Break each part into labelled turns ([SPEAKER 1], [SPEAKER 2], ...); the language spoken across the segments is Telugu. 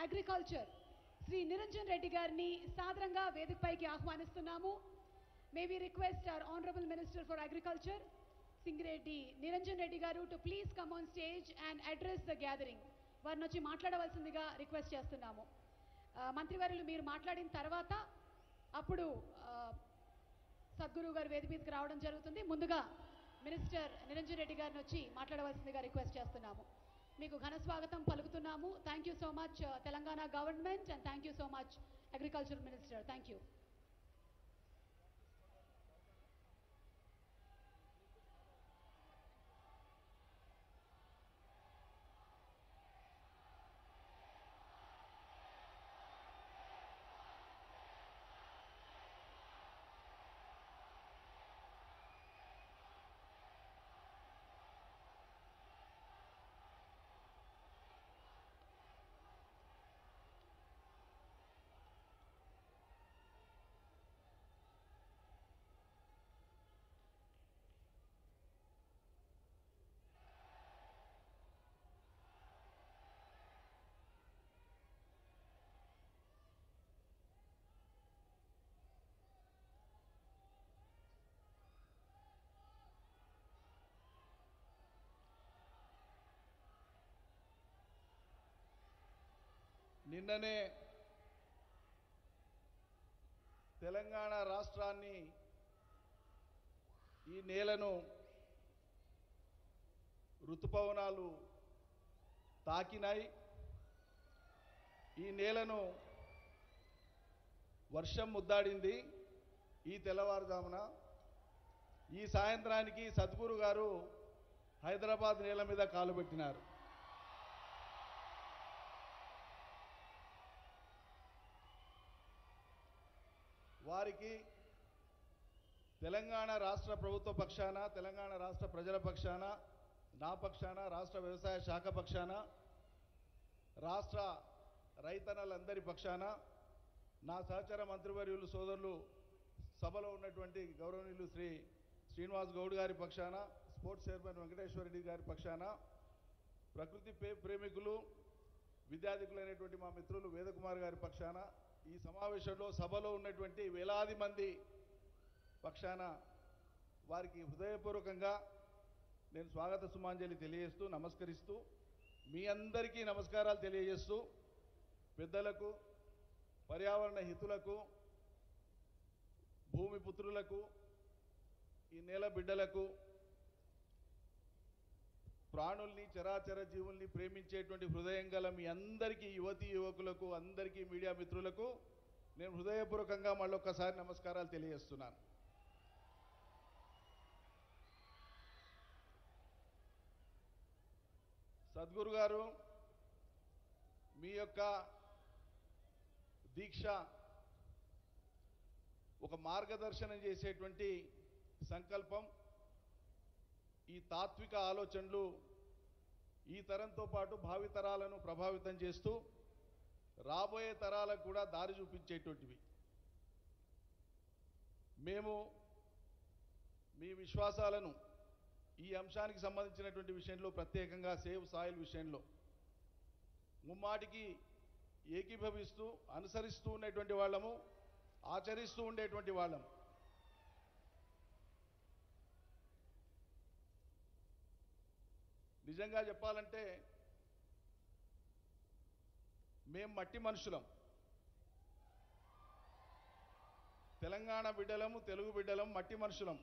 [SPEAKER 1] అగ్రికల్చర్ శ్రీ నిరంజన్ రెడ్డి గారిని సాదరంగా వేదికపైకి ఆహ్వానిస్తున్నాము may we request our honourable minister for agriculture Singireddy Niranjan Reddy garu to please come on stage and address the gathering వారిని వచ్చి మాట్లాడవలసిందిగా రిక్వెస్ట్ చేస్తున్నాము ఆ, మంత్రివర్యులు మీరు మాట్లాడిన తర్వాత అప్పుడు ఆ, సద్గురు గారు వేది మీదకి రావడం జరుగుతుంది ముందుగా మినిస్టర్ నిరంజన్ రెడ్డి గారిని వచ్చి మాట్లాడవలసిందిగా రిక్వెస్ట్ చేస్తున్నాము మీకు ఘన స్వాగతం పలుకుతున్నాము thank you so much Telangana government and thank you so much agriculture minister thank you
[SPEAKER 2] నిన్ననే తెలంగాణ రాష్ట్రాన్ని ఈ నేలను ఋతుపవనాలు తాకినాయి ఈ నేలను వర్షం ముద్దాడింది ఈ తెల్లవారుజామున ఈ సాయంత్రానికి సద్గురు గారు హైదరాబాద్ నేల మీద కాలు పెట్టినారు వారికి తెలంగాణ రాష్ట్ర ప్రభుత్వ పక్షాన తెలంగాణ రాష్ట్ర ప్రజల పక్షాన నా పక్షాన రాష్ట్ర వ్యవసాయ శాఖ పక్షాన రాష్ట్ర రైతన్నలందరి పక్షాన నా సహచర మంత్రివర్యులు సోదరులు సభలో ఉన్నటువంటి గౌరవనీయులు శ్రీ శ్రీనివాస్ గౌడ్ గారి పక్షాన స్పోర్ట్స్ చైర్మన్ వెంకటేశ్వర రెడ్డి గారి పక్షాన ప్రకృతి ప్రే- ప్రేమికులు విద్యార్థికులైనటువంటి మా మిత్రులు వేదకుమార్ గారి పక్షాన ఈ సమావేశంలో సభలో ఉన్నటువంటి వేలాది మంది పక్షాన వారికి హృదయపూర్వకంగా నేను స్వాగత సుమాంజలి తెలియజేస్తూ నమస్కరిస్తూ మీ అందరికీ నమస్కారాలు తెలియజేస్తూ పెద్దలకు పర్యావరణ హితులకు భూమి పుత్రులకు ఈ నేల బిడ్డలకు ప్రాణుల్ని చరాచర జీవుల్ని ప్రేమించేటువంటి హృదయం గల మీ అందరికీ యువతి యువకులకు అందరికీ మీడియా మిత్రులకు నేను హృదయపూర్వకంగా మళ్ళొక్కసారి నమస్కారాలు తెలియజేస్తున్నాను సద్గురు గారు మీ యొక్క దీక్ష ఒక మార్గదర్శనం చేసేటువంటి సంకల్పం ఈ తాత్విక ఆలోచనలు ఈ తరంతో పాటు భావితరాలను ప్రభావితం చేస్తూ రాబోయే తరాలకు కూడా దారి చూపించేటువంటివి మేము మీ విశ్వాసాలను ఈ అంశానికి సంబంధించినటువంటి విషయంలో ప్రత్యేకంగా సేవ్ సాయిల్ విషయంలో ముమ్మాటికి ఏకీభవిస్తూ అనుసరిస్తూ ఉండేటువంటి వాళ్ళము ఆచరిస్తూ ఉండేటువంటి వాళ్ళము నిజంగా చెప్పాలంటే మేం మట్టి మనుషులం తెలంగాణ బిడ్డలము తెలుగు బిడ్డలం మట్టి మనుషులం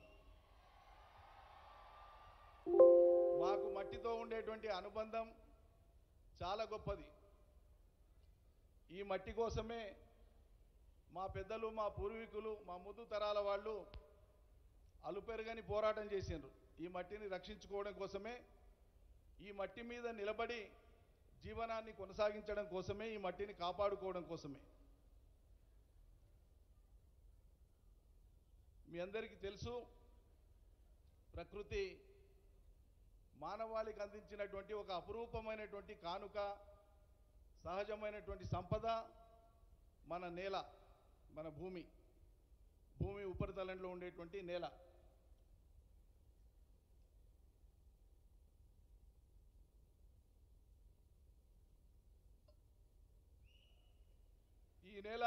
[SPEAKER 2] మాకు మట్టితో ఉండేటువంటి అనుబంధం చాలా గొప్పది ఈ మట్టి కోసమే మా పెద్దలు మా పూర్వీకులు మా ముందు తరాల వాళ్ళు అలుపెరగని పోరాటం చేసిండ్రు ఈ మట్టిని రక్షించుకోవడం కోసమే ఈ మట్టి మీద నిలబడి జీవనాన్ని కొనసాగించడం కోసమే ఈ మట్టిని కాపాడుకోవడం కోసమే మీ అందరికీ తెలుసు ప్రకృతి మానవాళికి అందించినటువంటి ఒక అపురూపమైనటువంటి కానుక సహజమైనటువంటి సంపద మన నేల మన భూమి భూమి ఉపరితలంలో ఉండేటువంటి నేల ఈ నేల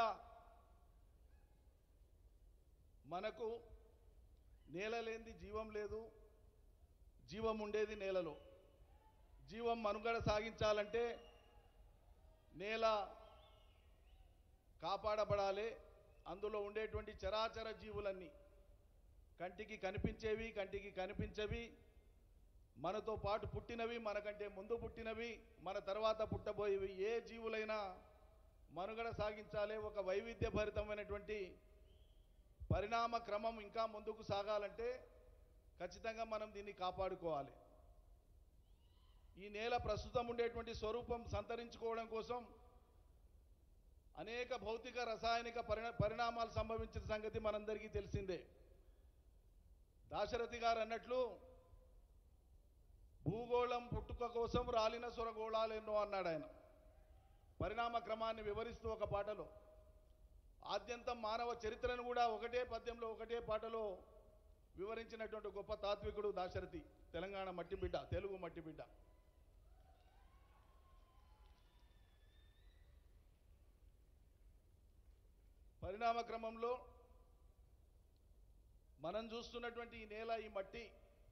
[SPEAKER 2] మనకు నేల లేనిది జీవం లేదు జీవం ఉండేది నేలలో జీవం మనుగడ సాగించాలంటే నేల కాపాడబడాలి అందులో ఉండేటువంటి చరాచర జీవులన్నీ కంటికి కనిపించేవి కంటికి కనిపించవి మనతో పాటు పుట్టినవి మనకంటే ముందు పుట్టినవి మన తర్వాత పుట్టబోయేవి ఏ జీవులైనా మనుగడ సాగించాలి ఒక వైవిధ్యభరితమైనటువంటి పరిణామ క్రమం ఇంకా ముందుకు సాగాలంటే ఖచ్చితంగా మనం దీన్ని కాపాడుకోవాలి ఈ నేల ప్రస్తుతం ఉండేటువంటి స్వరూపం సంతరించుకోవడం కోసం అనేక భౌతిక రసాయనిక పరిణ పరిణామాలు సంభవించిన సంగతి మనందరికీ తెలిసిందే దాశరథి గారు అన్నట్లు భూగోళం పుట్టుక కోసం రాలిన ఎన్నో అన్నాడు ఆయన పరిణామ క్రమాన్ని వివరిస్తూ ఒక పాటలో ఆద్యంతం మానవ చరిత్రను కూడా ఒకటే పద్యంలో ఒకటే పాటలో వివరించినటువంటి గొప్ప తాత్వికుడు దాశరథి తెలంగాణ మట్టి బిడ్డ తెలుగు మట్టి బిడ్డ పరిణామ క్రమంలో మనం చూస్తున్నటువంటి ఈ నేల ఈ మట్టి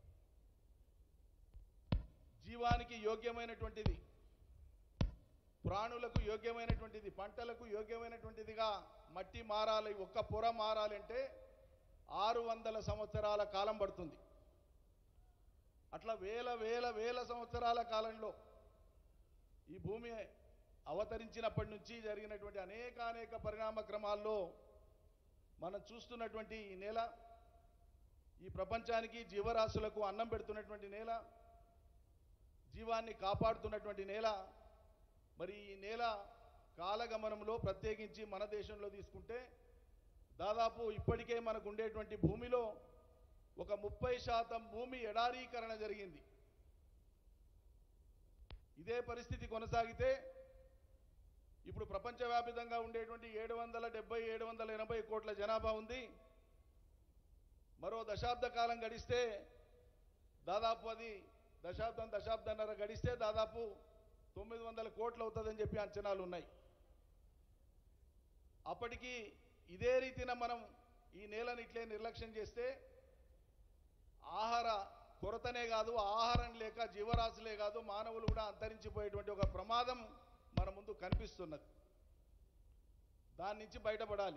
[SPEAKER 2] జీవానికి యోగ్యమైనటువంటిది ప్రాణులకు యోగ్యమైనటువంటిది పంటలకు యోగ్యమైనటువంటిదిగా మట్టి మారాలి ఒక్క పొర మారాలంటే ఆరు వందల సంవత్సరాల కాలం పడుతుంది అట్లా వేల వేల వేల సంవత్సరాల కాలంలో ఈ భూమి అవతరించినప్పటి నుంచి జరిగినటువంటి అనేక అనేక పరిణామ క్రమాల్లో మనం చూస్తున్నటువంటి ఈ నేల ఈ ప్రపంచానికి జీవరాశులకు అన్నం పెడుతున్నటువంటి నేల జీవాన్ని కాపాడుతున్నటువంటి నేల మరి ఈ నేల కాలగమనంలో ప్రత్యేకించి మన దేశంలో తీసుకుంటే దాదాపు ఇప్పటికే మనకు ఉండేటువంటి భూమిలో ఒక ముప్పై శాతం భూమి ఎడారీకరణ జరిగింది ఇదే పరిస్థితి కొనసాగితే ఇప్పుడు ప్రపంచవ్యాపితంగా ఉండేటువంటి ఏడు వందల డెబ్బై ఏడు వందల ఎనభై కోట్ల జనాభా ఉంది మరో దశాబ్ద కాలం గడిస్తే దాదాపు అది దశాబ్దం దశాబ్దన్నర గడిస్తే దాదాపు తొమ్మిది వందల కోట్లు అవుతుందని చెప్పి అంచనాలు ఉన్నాయి అప్పటికి ఇదే రీతిన మనం ఈ నేలను ఇట్లే నిర్లక్ష్యం చేస్తే ఆహార కొరతనే కాదు ఆహారం లేక జీవరాశులే కాదు మానవులు కూడా అంతరించిపోయేటువంటి ఒక ప్రమాదం మన ముందు కనిపిస్తున్నది దాని నుంచి బయటపడాలి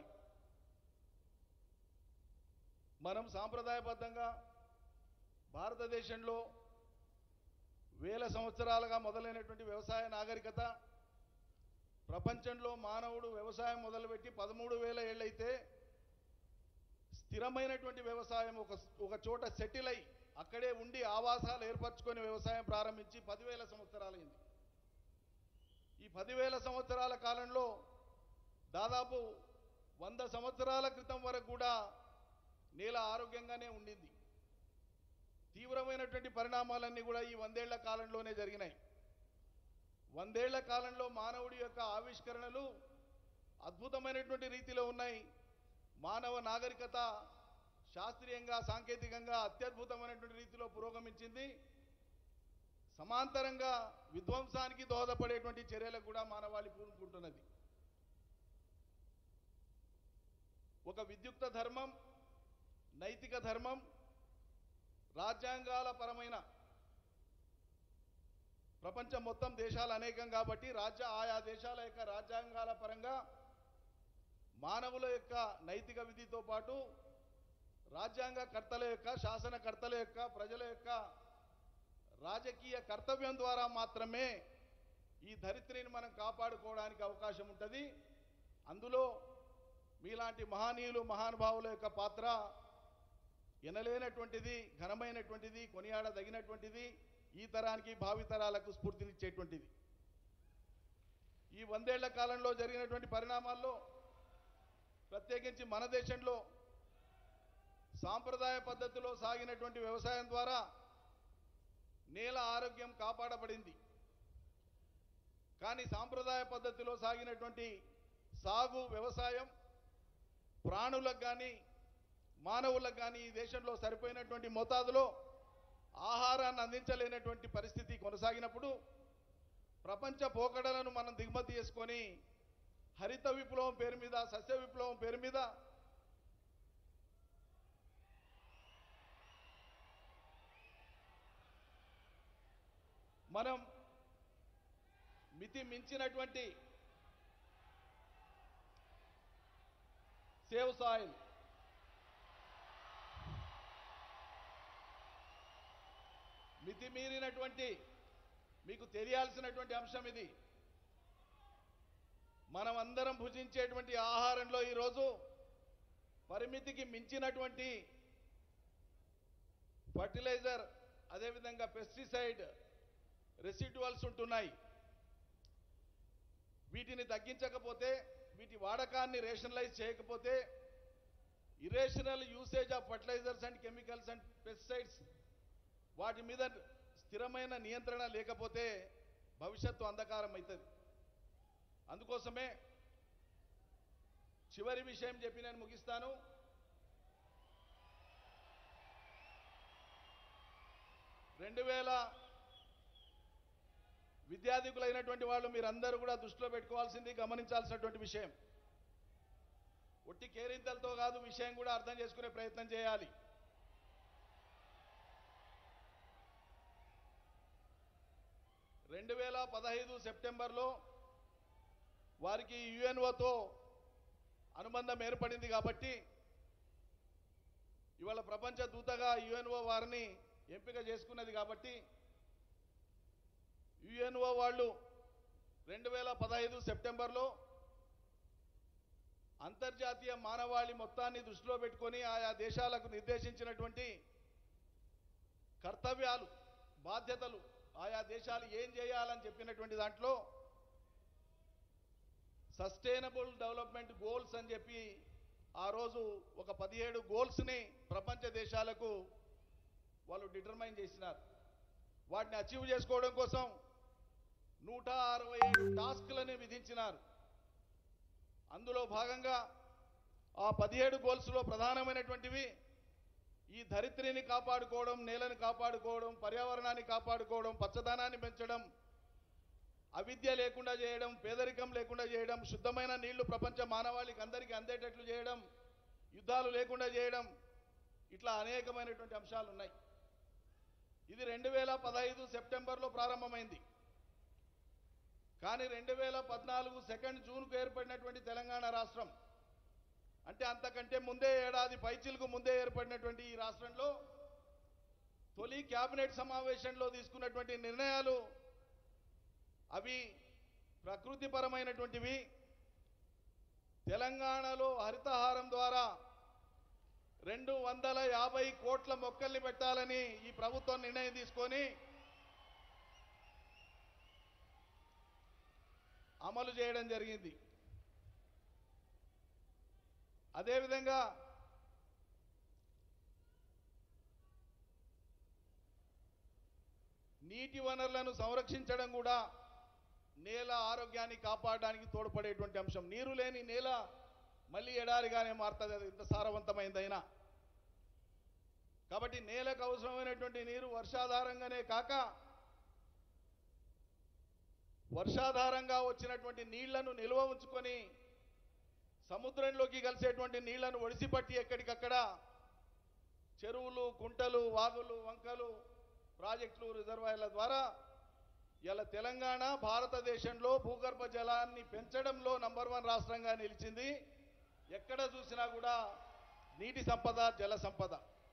[SPEAKER 2] మనం సాంప్రదాయబద్ధంగా భారతదేశంలో వేల సంవత్సరాలుగా మొదలైనటువంటి వ్యవసాయ నాగరికత ప్రపంచంలో మానవుడు వ్యవసాయం మొదలుపెట్టి పదమూడు వేల ఏళ్ళైతే స్థిరమైనటువంటి వ్యవసాయం ఒక ఒక చోట సెటిల్ అయి అక్కడే ఉండి ఆవాసాలు ఏర్పరచుకొని వ్యవసాయం ప్రారంభించి పదివేల సంవత్సరాలైంది ఈ పదివేల సంవత్సరాల కాలంలో దాదాపు వంద సంవత్సరాల క్రితం వరకు కూడా నేల ఆరోగ్యంగానే ఉండింది తీవ్రమైనటువంటి పరిణామాలన్నీ కూడా ఈ వందేళ్ల కాలంలోనే జరిగినాయి వందేళ్ల కాలంలో మానవుడి యొక్క ఆవిష్కరణలు అద్భుతమైనటువంటి రీతిలో ఉన్నాయి మానవ నాగరికత శాస్త్రీయంగా సాంకేతికంగా అత్యద్భుతమైనటువంటి రీతిలో పురోగమించింది సమాంతరంగా విధ్వంసానికి దోహదపడేటువంటి చర్యలకు కూడా మానవాళి పూనుకుంటున్నది ఒక విద్యుక్త ధర్మం నైతిక ధర్మం రాజ్యాంగాల పరమైన ప్రపంచం మొత్తం దేశాలు అనేకం కాబట్టి రాజ్య ఆయా దేశాల యొక్క రాజ్యాంగాల పరంగా మానవుల యొక్క నైతిక విధితో పాటు రాజ్యాంగ కర్తల యొక్క శాసనకర్తల యొక్క ప్రజల యొక్క రాజకీయ కర్తవ్యం ద్వారా మాత్రమే ఈ ధరిత్రిని మనం కాపాడుకోవడానికి అవకాశం ఉంటుంది అందులో మీలాంటి మహనీయులు మహానుభావుల యొక్క పాత్ర ఎనలేనటువంటిది ఘనమైనటువంటిది కొనియాడదగినటువంటిది ఈ తరానికి భావితరాలకు స్ఫూర్తినిచ్చేటువంటిది ఈ వందేళ్ల కాలంలో జరిగినటువంటి పరిణామాల్లో ప్రత్యేకించి మన దేశంలో సాంప్రదాయ పద్ధతిలో సాగినటువంటి వ్యవసాయం ద్వారా నేల ఆరోగ్యం కాపాడబడింది కానీ సాంప్రదాయ పద్ధతిలో సాగినటువంటి సాగు వ్యవసాయం ప్రాణులకు కానీ మానవులకు కానీ ఈ దేశంలో సరిపోయినటువంటి మోతాదులో ఆహారాన్ని అందించలేనటువంటి పరిస్థితి కొనసాగినప్పుడు ప్రపంచ పోకడలను మనం దిగుమతి చేసుకొని హరిత విప్లవం పేరు మీద సస్య విప్లవం పేరు మీద మనం మితి మించినటువంటి సేవ్ సాయిల్ మితిమీరినటువంటి మీకు తెలియాల్సినటువంటి అంశం ఇది మనం అందరం భుజించేటువంటి ఆహారంలో ఈరోజు పరిమితికి మించినటువంటి ఫర్టిలైజర్ అదేవిధంగా పెస్టిసైడ్ రెసిడ్యువల్స్ ఉంటున్నాయి వీటిని తగ్గించకపోతే వీటి వాడకాన్ని రేషనలైజ్ చేయకపోతే irrational usage of fertilisers and chemicals and pesticides వాటి మీద స్థిరమైన నియంత్రణ లేకపోతే భవిష్యత్తు అంధకారం అవుతుంది అందుకోసమే చివరి విషయం చెప్పి నేను ముగిస్తాను రెండు వేల విద్యార్థికులైనటువంటి వాళ్ళు మీరందరూ కూడా దృష్టిలో పెట్టుకోవాల్సింది గమనించాల్సినటువంటి విషయం ఒట్టి కేరింతలతో కాదు విషయం కూడా అర్థం చేసుకునే ప్రయత్నం చేయాలి రెండు వేల పదహైదు సెప్టెంబర్లో వారికి యుఎన్ఓతో అనుబంధం ఏర్పడింది కాబట్టి ఇవాళ ప్రపంచ దూతగా యుఎన్ఓ వారిని ఎంపిక చేసుకున్నది కాబట్టి యుఎన్ఓ వాళ్ళు రెండు వేల పదహైదు సెప్టెంబర్లో అంతర్జాతీయ మానవాళి మొత్తాన్ని దృష్టిలో పెట్టుకొని ఆయా దేశాలకు నిర్దేశించినటువంటి కర్తవ్యాలు బాధ్యతలు ఆయా దేశాలు ఏం చేయాలని చెప్పినటువంటి దాంట్లో సస్టైనబుల్ డెవలప్మెంట్ గోల్స్ అని చెప్పి ఆ రోజు ఒక పదిహేడు గోల్స్ని ప్రపంచ దేశాలకు వాళ్ళు డిటర్మైన్ చేసినారు వాటిని అచీవ్ చేసుకోవడం కోసం నూట అరవై ఏడు టాస్క్లని విధించినారు అందులో భాగంగా ఆ పదిహేడు గోల్స్లో ప్రధానమైనటువంటివి ఈ ధరిత్రిని కాపాడుకోవడం నేలను కాపాడుకోవడం పర్యావరణాన్ని కాపాడుకోవడం పచ్చదనాన్ని పెంచడం అవిద్య లేకుండా చేయడం పేదరికం లేకుండా చేయడం శుద్ధమైన నీళ్లు ప్రపంచ మానవాళికి అందరికీ అందేటట్లు చేయడం యుద్ధాలు లేకుండా చేయడం ఇట్లా అనేకమైనటువంటి అంశాలు ఉన్నాయి ఇది రెండు వేల పదహైదు సెప్టెంబర్లో ప్రారంభమైంది కానీ రెండు వేల పద్నాలుగు సెకండ్ జూన్కు ఏర్పడినటువంటి తెలంగాణ రాష్ట్రం అంటే అంతకంటే ముందే ఏడాది పైచిలకు ముందే ఏర్పడినటువంటి ఈ రాష్ట్రంలో తొలి కేబినెట్ సమావేశంలో తీసుకున్నటువంటి నిర్ణయాలు అవి ప్రకృతిపరమైనటువంటివి తెలంగాణలో హరితహారం ద్వారా రెండు వందల యాభై కోట్ల మొక్కల్ని పెట్టాలని ఈ ప్రభుత్వం నిర్ణయం తీసుకొని అమలు చేయడం జరిగింది అదేవిధంగా నీటి వనరులను సంరక్షించడం కూడా నేల ఆరోగ్యాన్ని కాపాడడానికి తోడ్పడేటువంటి అంశం నీరు లేని నేల మళ్ళీ ఎడారిగానే మారుతుంది అది ఎంత సారవంతమైందైనా కాబట్టి నేలకు అవసరమైనటువంటి నీరు వర్షాధారంగానే కాక వర్షాధారంగా వచ్చినటువంటి నీళ్లను నిల్వ ఉంచుకొని సముద్రంలోకి కలిసేటువంటి నీళ్లను ఒడిసిపట్టి ఎక్కడికక్కడ చెరువులు కుంటలు వాగులు వంకలు ప్రాజెక్టులు రిజర్వాయర్ల ద్వారా ఇలా తెలంగాణ భారతదేశంలో భూగర్భ జలాన్ని పెంచడంలో నంబర్ వన్ రాష్ట్రంగా నిలిచింది ఎక్కడ చూసినా కూడా నీటి సంపద జల సంపద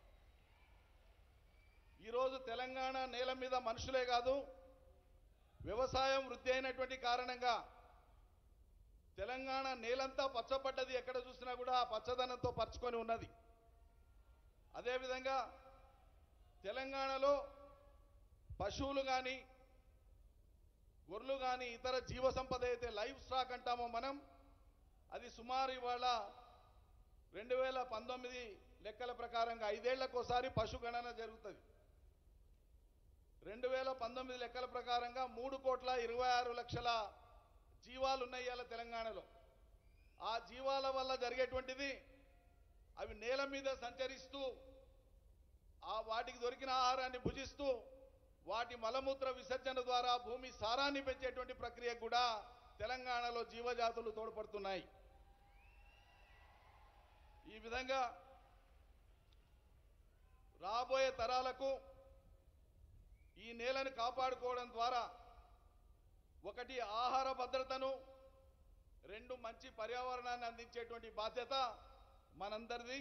[SPEAKER 2] ఈరోజు తెలంగాణ నేల మీద మనుషులే కాదు వ్యవసాయం వృద్ధి అయినటువంటి కారణంగా తెలంగాణ నేలంతా పచ్చబడ్డది ఎక్కడ చూసినా కూడా ఆ పచ్చదనంతో పరుచుకొని ఉన్నది అదేవిధంగా తెలంగాణలో పశువులు కానీ గొర్రెలు కానీ ఇతర జీవ సంపద అయితే లైవ్ స్టాక్ అంటామో మనం అది సుమారు ఇవాళ రెండు వేల పంతొమ్మిది లెక్కల ప్రకారంగా ఐదేళ్లకోసారి పశుగణన జరుగుతుంది రెండు వేల పంతొమ్మిది లెక్కల ప్రకారంగా మూడు కోట్ల ఇరవై ఆరు లక్షల జీవాలు ఉన్నాయి ఇవాళ తెలంగాణలో ఆ జీవాల వల్ల జరిగేటువంటిది అవి నేల మీద సంచరిస్తూ ఆ వాటికి దొరికిన ఆహారాన్ని భుజిస్తూ వాటి మలమూత్ర విసర్జన ద్వారా భూమి సారాన్ని పెంచేటువంటి ప్రక్రియ కూడా తెలంగాణలో జీవజాతులు తోడ్పడుతున్నాయి ఈ విధంగా రాబోయే తరాలకు ఈ నేలను కాపాడుకోవడం ద్వారా ఒకటి ఆహార భద్రతను రెండు మంచి పర్యావరణాన్ని అందించేటువంటి బాధ్యత మనందరిది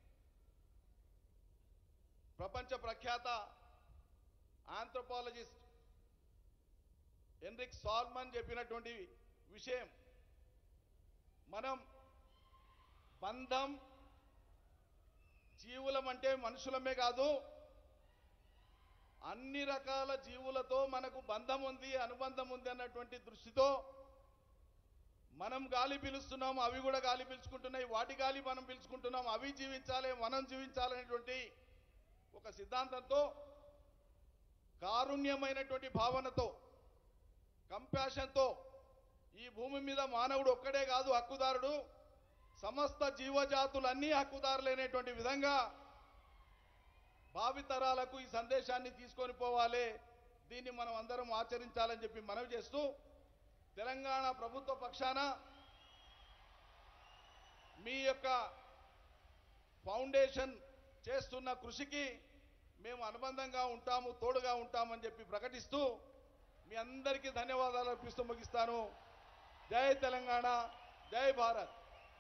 [SPEAKER 2] ప్రపంచ ప్రఖ్యాత ఆంథ్రోపాలజిస్ట్ ఎన్రిక్ సాల్మన్ చెప్పినటువంటి విషయం మనం బంధం జీవులం అంటే మనుషులమే కాదు అన్ని రకాల జీవులతో మనకు బంధం ఉంది అనుబంధం ఉంది అన్నటువంటి దృష్టితో మనం గాలి పీలుస్తున్నాం అవి కూడా గాలి పీల్చుకుంటున్నాయి వాటి గాలి మనం పీల్చుకుంటున్నాం అవి జీవించాలి మనం జీవించాలనేటువంటి ఒక సిద్ధాంతంతో కారుణ్యమైనటువంటి భావనతో కంపాషన్తో ఈ భూమి మీద మానవుడు ఒక్కడే కాదు హక్కుదారుడు సమస్త జీవజాతులన్నీ హక్కుదారులైనటువంటి విధంగా భావితరాలకు ఈ సందేశాన్ని తీసుకొని పోవాలి దీన్ని మనం అందరం ఆచరించాలని చెప్పి మనవి చేస్తూ తెలంగాణ ప్రభుత్వ పక్షాన మీ యొక్క ఫౌండేషన్ చేస్తున్న కృషికి మేము అనుబంధంగా ఉంటాము తోడుగా ఉంటామని చెప్పి ప్రకటిస్తూ మీ అందరికీ ధన్యవాదాలు అర్పిస్తూ ముగిస్తాను జై తెలంగాణ జై Bharat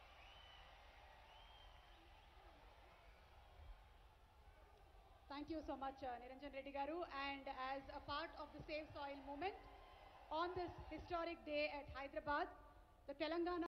[SPEAKER 1] Thank you so much, uh, Niranjan Reddy Garu. And as a part of the Save Soil movement, on this historic day at Hyderabad, the Telangana